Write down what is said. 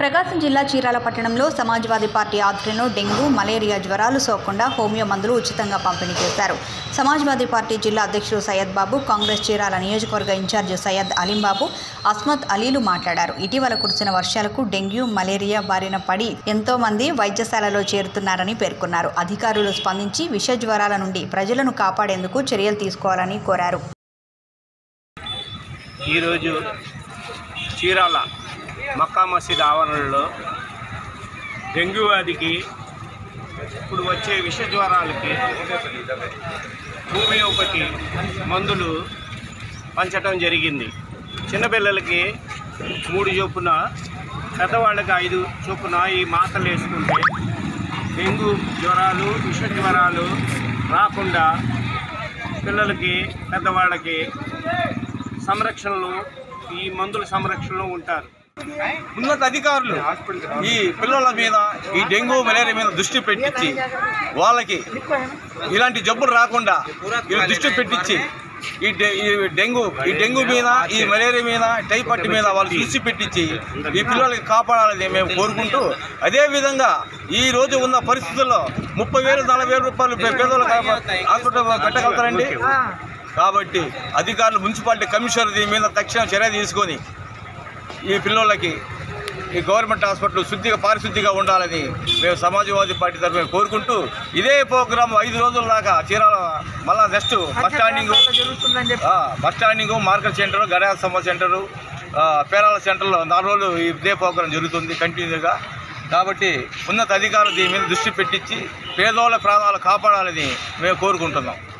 ప్రకాశం జిల్లా చీరాల పట్టణంలో సమాజ్వాదీ పార్టీ ఆధ్వర్యంలో డెంగ్యూ మలేరియా జ్వరాలు సోకకుండా హోమియో మందులు ఉచితంగా పంపిణీ చేశారు సమాజ్వాదీ పార్టీ జిల్లా అధ్యక్షుడు సయ్యద్ బాబు కాంగ్రెస్ చీరాల నియోజకవర్గ ఇన్ఛార్జి సయ్యద్ అలీంబాబు అస్మద్ అలీలు మాట్లాడారు ఇటీవల కురిసిన వర్షాలకు డెంగ్యూ మలేరియా బారిన పడి ఎంతో మంది వైద్యశాలలో చేరుతున్నారని పేర్కొన్నారు అధికారులు స్పందించి విష జ్వరాల నుండి ప్రజలను కాపాడేందుకు చర్యలు తీసుకోవాలని కోరారు ఈరోజు చీరాల మక్కా మసీద్ ఆవరణలో డెంగ్యూ వ్యాధికి ఇప్పుడు వచ్చే విష జ్వరాలకి హోమియోపతి మందులు పంచటం జరిగింది చిన్నపిల్లలకి మూడు చొప్పున పెద్దవాళ్ళకి ఐదు చొప్పున ఈ మాత్రలు వేసుకుంటే డెంగ్యూ జ్వరాలు విష జ్వరాలు రాకుండా పిల్లలకి పెద్దవాళ్ళకి సంరక్షణలో ఈ మందుల సంరక్షణలో ఉంటారు ఉన్నత అధికారులు ఈ పిల్లల మీద ఈ డెంగ్యూ మలేరియా మీద దృష్టి పెట్టించి వాళ్ళకి ఇలాంటి జబ్బులు రాకుండా వీళ్ళు దృష్టి పెట్టించి ఈ డె- ఈ డెంగ్యూ ఈ డెంగ్యూ మీద ఈ మలేరియా మీద టైఫాయిడ్ మీద వాళ్ళు దృష్టి పెట్టించి ఈ పిల్లలకి కాపాడాలని మేము కోరుకుంటూ అదే విధంగా ఈ రోజు ఉన్న పరిస్థితుల్లో ముప్పై వేలు నలభై వేల రూపాయలు పే- పేదోళ్ళు హాస్పిటల్ కట్టగలుగుతారండి కాబట్టి అధికారులు మున్సిపాలిటీ కమిషనర్ దీని మీద తక్షణ చర్య తీసుకొని ఈ పిల్లలకి ఈ గవర్నమెంట్ హాస్పిటల్ శుద్ధిగా పారిశుద్ధిగా ఉండాలని మేము సమాజవాదీ పార్టీ తరఫున కోరుకుంటూ ఇదే ప్రోగ్రాం ఐదు రోజుల దాకా చీరాల మళ్ళా నెక్స్ట్ బస్ స్టాండింగ్ ఆ, బస్ స్టాండింగ్ మార్కెట్ సెంటర్ గడియాల సమ్మ సెంటరు ఆ, పేరాల సెంటర్లో నాలుగు రోజులు ఇదే ప్రోగ్రాం జరుగుతుంది కంటిన్యూగా కాబట్టి ఉన్నత అధికారులు దీని మీద దృష్టి పెట్టించి పేదోళ్ళ ప్రాణాలు కాపాడాలని మేము కోరుకుంటున్నాం